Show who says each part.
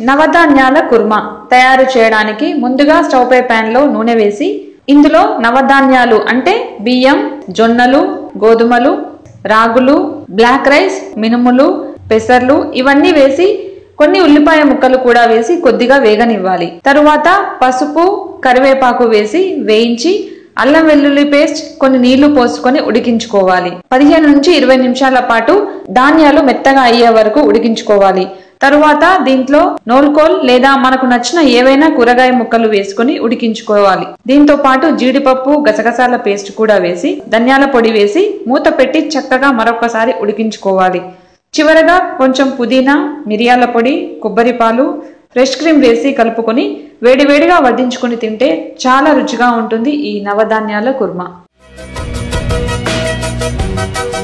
Speaker 1: నవధాన్యాల కుర్మా తయారు చేయడానికి ముందుగా స్టవ్ పై ప్యాన్ లో నూనె వేసి ఇందులో నవధాన్యాలు అంటే బియ్యం జొన్నలు గోధుమలు రాగులు బ్లాక్ రైస్ మినుములు పెసర్లు ఇవన్నీ వేసి కొన్ని ఉల్లిపాయ ముక్కలు కూడా వేసి కొద్దిగా వేగనివ్వాలి తరువాత పసుపు కరివేపాకు వేసి వేయించి అల్లం వెల్లుల్లి పేస్ట్ కొన్ని నీళ్లు పోసుకొని ఉడికించుకోవాలి పదిహేను నుంచి ఇరవై నిమిషాల పాటు ధాన్యాలు మెత్తగా అయ్యే వరకు ఉడికించుకోవాలి తరువాత దీంట్లో నోల్కోల్ లేదా మనకు నచ్చిన ఏవైనా కూరగాయ ముక్కలు వేసుకొని ఉడికించుకోవాలి దీంతో పాటు జీడిపప్పు గసగసాల పేస్ట్ కూడా వేసి ధనియాల పొడి వేసి మూత పెట్టి చక్కగా మరొకసారి ఉడికించుకోవాలి చివరగా కొంచెం పుదీనా మిరియాల పొడి కొబ్బరి పాలు ఫ్రెష్ క్రీమ్ వేసి కలుపుకొని వేడివేడిగా వడ్డించుకొని తింటే చాలా రుచిగా ఉంటుంది ఈ నవధాన్యాల కుర్మా